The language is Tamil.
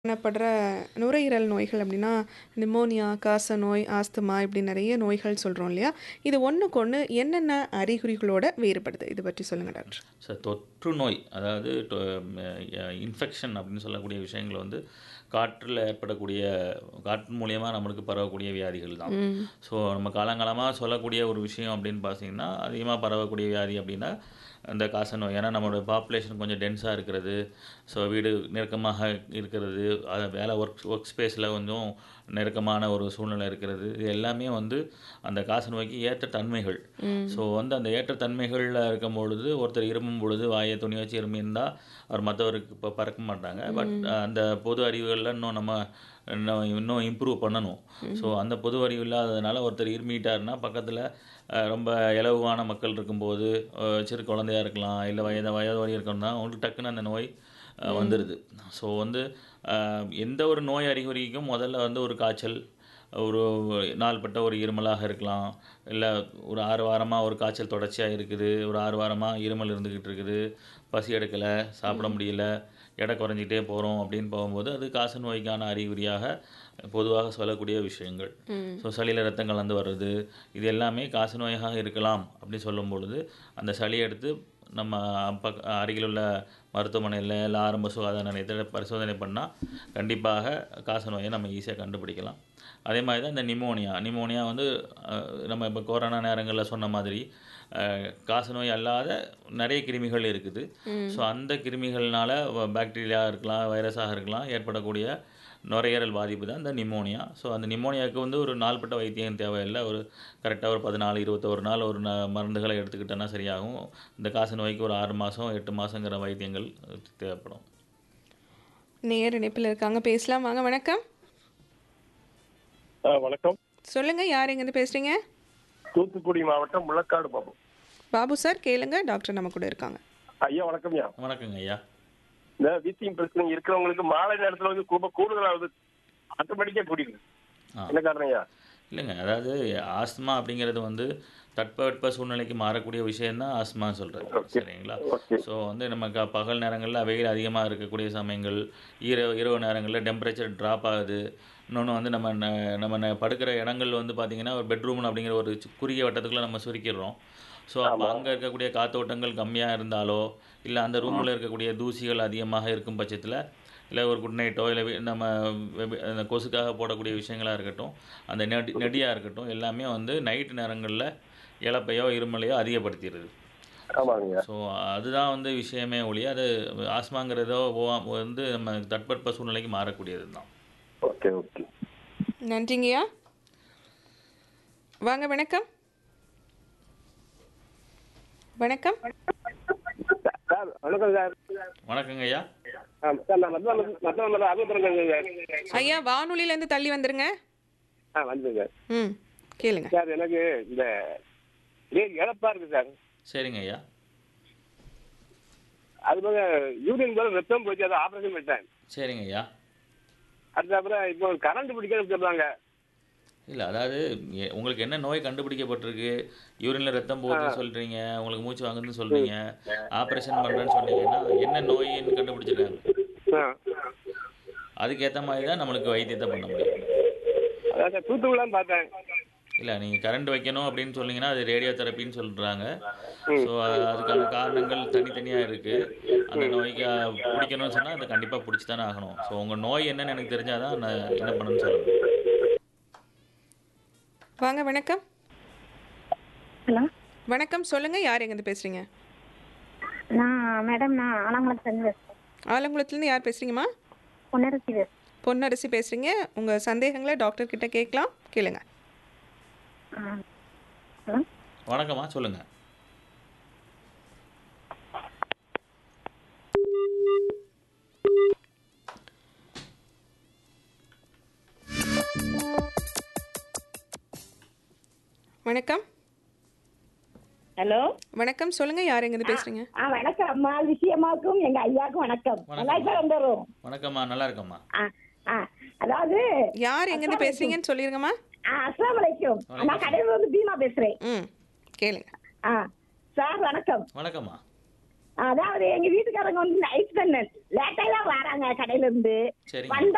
காணப்படுற நுரையீரல் நோய்கள் அப்படின்னா நிமோனியா, காசநோய், ஆஸ்துமா இப்படி நிறைய நோய்கள் சொல்றோம் இல்லையா? இது ஒண்ணுக்கு ஒண்ணு என்னென்ன அறிகுறிகளோட வேறுபடுது? இத பற்றி சொல்லுங்க டாக்டர். சார் தொற்று நோய் அதாவது டொ இன்ஃபெக்ஷன் அப்படின்னு சொல்லக்கூடிய விஷயங்கள் வந்து காற்றில் ஏற்படக்கூடிய காற்று மூலியமா நம்மளுக்கு பரவக்கூடிய வியாதிகள் தான் ம். ஸோ நம்ம காலங்காலமாக சொல்லக்கூடிய ஒரு விஷயம் அப்படின்னு பார்த்தீங்கன்னா அதிகமாக பரவக்கூடிய வியாதி அப்படின்னா இந்த காசநோய் ஏன்னா நம்மளோட பாப்புலேஷன் கொஞ்சம் டென்ஸாக இருக்கிறது ஸோ வீடு நெருக்கமாக இருக்கிறது அது வேலை ஒர்க் ஒர்க் ஸ்பேஸில் கொஞ்சம் நெருக்கமான ஒரு சூழ்நிலை இருக்கிறது இது எல்லாமே வந்து அந்த காசநோய்க்கு ஏற்ற தன்மைகள் ஸோ வந்து அந்த ஏற்ற தன்மைகளில் இருக்கும் பொழுது ஒருத்தர் இருமும் பொழுது வாயை துணி வச்சு இருமியிருந்தால் அவர் மற்றவருக்கு இப்போ பறக்க மாட்டாங்க பட் அந்த பொது அறிவுகளில் இன்னும் நம்ம இன்னும் இன்னும் இம்ப்ரூவ் பண்ணணும் ஸோ அந்த பொது அறிவு இல்லாததுனால ஒருத்தர் இருமிட்டாருன்னா பக்கத்தில் ரொம்ப இலகுவான மக்கள் இருக்கும்போது அஹ், சிறு குழந்தையா இருக்கலாம் இல்லை வயது வயது இருக்கணும்னா அவங்களுக்கு டக்குன்னு அந்த நோய் அஹ், வந்துடுது ஸோ வந்து அஹ், எந்த ஒரு நோய் அறிகுறிக்கும் முதல்ல வந்து ஒரு காய்ச்சல் ஒரு நாள்பட்ட ஒரு இருமலாக இருக்கலாம் இல்லை ஒரு ஆறு வாரமாக ஒரு காய்ச்சல் தொடர்ச்சியாக இருக்குது ஒரு ஆறு வாரமாக இருமல் இருந்துக்கிட்டு இருக்குது பசி எடுக்கலை சாப்பிட முடியல எடை குறைஞ்சிட்டே போகிறோம் அப்படின்னு போகும்போது அது காச நோய்க்கான அறிகுறியாக பொதுவாக சொல்லக்கூடிய விஷயங்கள் ஸோ சளியில் ரத்தம் கலந்து வர்றது இது எல்லாமே காச நோயாக இருக்கலாம் அப்படின்னு சொல்லும் பொழுது அந்த சளியை எடுத்து நம்ம பக் அருகில் உள்ள மருத்துவமனையில் இல்லை ஆரம்ப சுகாதார நிலையத்தில் பரிசோதனை பண்ணால் கண்டிப்பாக காச நோயை நம்ம ஈஸியாக கண்டுபிடிக்கலாம் அதே மாதிரி தான் இந்த நிமோனியா நிமோனியா வந்து அஹ், நம்ம இப்போ கொரோனா நேரங்களில் சொன்ன மாதிரி அஹ், காசநோய் அல்லாத நிறைய கிருமிகள் இருக்குது ஸோ அந்த கிருமிகள்னால பாக்டீரியா இருக்கலாம் வைரஸாக இருக்கலாம் ஏற்படக்கூடிய நுரையீரல் பாதிப்பு தான் இந்த நிமோனியா ஸோ அந்த நிமோனியாவுக்கு வந்து ஒரு நாள்பட்ட வைத்தியம் தேவையில்லை ஒரு கரெக்டாக ஒரு பதினாலு இருபத்தோரு நாள் ஒரு ந மருந்துகளை எடுத்துக்கிட்டோன்னா சரியாகும் இந்த காச நோய்க்கு ஒரு ஆறு மாதம் எட்டு மாதங்கிற வைத்தியங்கள் தேவைப்படும் நேர் இணைப்பில் இருக்காங்க பேசலாம் வாங்க வணக்கம் ஆ, வணக்கம் சொல்லுங்க யார் எங்கேருந்து பேசுறீங்க? தூத்துக்குடி மாவட்டம் முழக்காடு பாபு பாபு சார் கேளுங்க டாக்டர் நம்ம கூட இருக்காங்க. ஐயா வணக்கம்யா வணக்கங்க ஐயா இந்த வீசிங் பிரச்சனை இருக்கிறவங்களுக்கு மாலை நேரத்துல வந்து ரொம்ப கூடுதலாகுது ஆட்டோமேட்டிக்கா குடிங்க ஆ என்ன காரணம் ஐயா இல்லைங்க அதாவது ஆஸ்துமா அப்படிங்கிறது வந்து தட்பவெட்ப சூழ்நிலைக்கு மாறக்கூடிய விஷயம்தான் ஆஸ்துமான்னு சொல்கிறது சரிங்களா ஓகே ஸோ வந்து நம்ம க பகல் நேரங்களில் வெயில் அதிகமாக இருக்கக்கூடிய சமயங்கள் இரவு இரவு நேரங்களில் டெம்பரேச்சர் ட்ராப் ஆகுது இன்னொன்று வந்து நம்ம ந- நம்ம ந- படுக்கிற இடங்கள் வந்து பார்த்திங்கன்னா ஒரு பெட்ரூம் அப்படிங்கிற ஒரு சி- குறுகிய வட்டத்துக்குள்ளே நம்ம சுருக்கிடுறோம் ஸோ அப்போ அங்கே இருக்கக்கூடிய காத்தோட்டங்கள் கம்மியாக இருந்தாலோ இல்லை அந்த ரூமில் இருக்கக்கூடிய தூசிகள் அதிகமாக இருக்கும் பட்சத்தில் இல்லை ஒரு குட் நைட்டோ இல்லை நம்ம வெப- அந்த கொசுக்காக போடக்கூடிய விஷயங்களாக இருக்கட்டும் அந்த நெடி நெடியாக இருக்கட்டும் எல்லாமே வந்து நைட்டு நேரங்களில் இழப்பையோ இருமலையோ அதிகப்படுத்திடுது ஆமாங்க ஸோ அதுதான் வந்து விஷயமே ஒழிய அது ஆஸ்மாங்கிறதோ ஓ- வந்து நம்ம தட்பவெட்ப சூழ்நிலைக்கு மாறக்கூடியது தான் ஓகே ஓகே நன்றிங்கய்யா. வாங்க வணக்கம். வணக்கம். சார் வணக்கம் சார் வணக்கங்க ஐயா ஆ, சார் நான் மத்திய மத்திய மத்திய அறுபத்தி சார் ஐயா வானொலியில இருந்து தள்ளி வந்துருங்க. ஆ வந்துங்க ம் கேளுங்க. சார் எனக்கு இந்த இதே இழப்பா இருக்கு சார் சரிங்க ஐயா அது போக யூரின் போல ரத்தம் போச்சு அதை ஆப்ரேஷன் பண்ணிட்டேன் சரிங்க ஐயா அதுக்கப்புறம் இப்போ கரண்ட் பிடிக்கணும்னு சொல்றாங்க இல்லை அதாவது எ- உங்களுக்கு என்ன நோய் கண்டுபிடிக்கப்பட்டிருக்கு யூரின்ல ரத்தம் போகுதுன்னு சொல்றீங்க உங்களுக்கு மூச்சு வாங்குதுன்னு சொல்றீங்க ஆப்ரேஷன் பண்ணுறேன்னு சொன்னீங்கன்னா என்ன நோயின்னு கண்டுபிடிச்சிருக்காங்க ஆ அதுக்கேற்ற மாதிரி தான் நம்மளுக்கு வைத்தியத்தை பண்ண முடியும் அதான் சார் தூத்துக்குடிலாம் பார்த்தேன் இல்லை நீங்கள் கரண்ட் வைக்கணும் அப்படின்னு சொன்னீங்கன்னா அது ரேடியோ தெரப்பின்னு சொல்கிறாங்க ஸோ அதுக்கான காரணங்கள் தனித்தனியாக இருக்குது அந்த நோய்க்கு அஹ், பிடிக்கணும்னு சொன்னால் அதை கண்டிப்பாக பிடிச்சி தானே ஆகணும் ஸோ உங்கள் நோய் என்னன்னு எனக்கு தெரிஞ்சாதான் நான் என்ன பண்ணணும்னு சொல்லுங்கள் வாங்க வணக்கம். ஹலோ வணக்கம் சொல்லுங்க யார் எங்கேருந்து பேசுறீங்க? நான் மேடம் நான் ஆலங்குளத்துலேருந்து பேசுகிறேன் ஆலங்குளத்துலேருந்து யார் பேசுறீங்கம்மா? பொன்னரசி பேசுகிறேன் பொன்னரசி பேசுறீங்க. உங்க சந்தேகங்களை டாக்டர் கிட்ட கேட்கலாம். கேளுங்க. ஆ ஹலோ வணக்கம்மா சொல்லுங்கள் வணக்கம். ஹலோ வணக்கம் சொல்லுங்க யார் எங்கேருந்து பேசுறீங்க? ஆ வணக்கம் அம்மா விஷயமாக்கும் எங்க ஐயாக்கும் வணக்கம் நல்லா வணக்கம். வந்துடும் வணக்கம்மா நல்லா இருக்கம்மா ஆ ஆ அதாவது யார் எங்கேருந்து பேசுறீங்கன்னு சொல்லிருங்கம்மா. ஆ அஸ்லாம் வலைக்கும் நான் கடையில் வந்து பீமா பேசுறேன் ம் கேளுங்க. ஆ சார் வணக்கம் வணக்கம்மா அதாவது எங்க வீட்டுக்காரங்க வந்து நைட் பண்ண லேட்டா தான் வராங்க கடையில இருந்து சரிங்க வந்தா